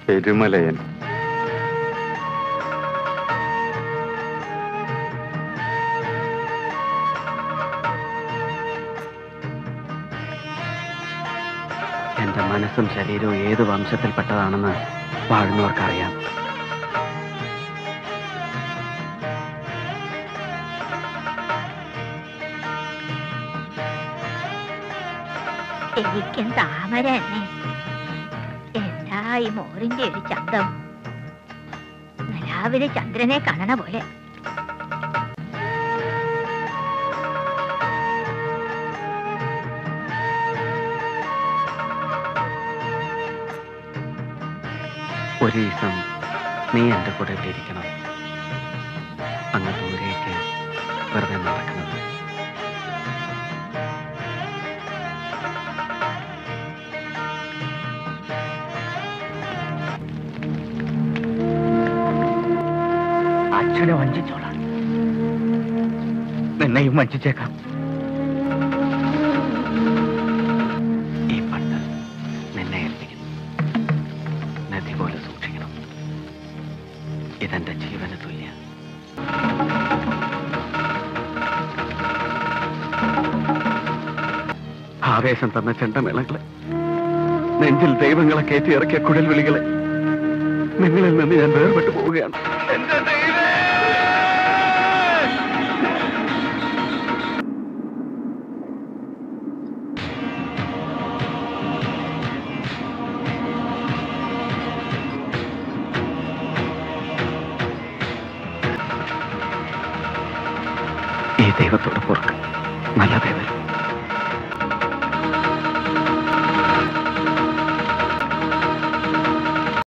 പെരുമലയൻ എന്റെ മനസ്സും ശരീരവും ഏത് വംശത്തിൽപ്പെട്ടതാണെന്ന് വാഴുന്നവർക്കറിയാം എനിക്കും താമര തന്നെ എന്താ ഈ മോറിന്റെ ഒരു ചന്തം നിലാവിലെ ചന്ദ്രനെ കാണണ പോലെ ഒരു ദിവസം നീ എൻ്റെ കൂടെ ഇവിടെ ഇരിക്കണം അങ്ങ് ദൂരേക്ക് വെറുതെ നടക്കുന്നത് അച്ഛനെ വഞ്ചിച്ചോളാം നിന്നെയും വഞ്ചിച്ചേക്കാം ഈ പണ്ട് നിന്നെ ഏൽപ്പിക്കുന്നു നദി പോലെ സൂക്ഷിക്കണം ഇതെന്റെ ജീവന് തുല്യ ആവേശം തന്ന ചെണ്ടമേളങ്ങളെ നെഞ്ചിൽ ദൈവങ്ങളെ കയറ്റി ഇറക്കിയ കുഴൽ വിളികളെ നിങ്ങളിൽ നിന്ന് ഞാൻ വേർപെട്ടു പോവുകയാണ് എന്റെ ദൈവമേ! ഈ ദൈവത്തോട് പൊറുക്ക് നല്ല ദൈവം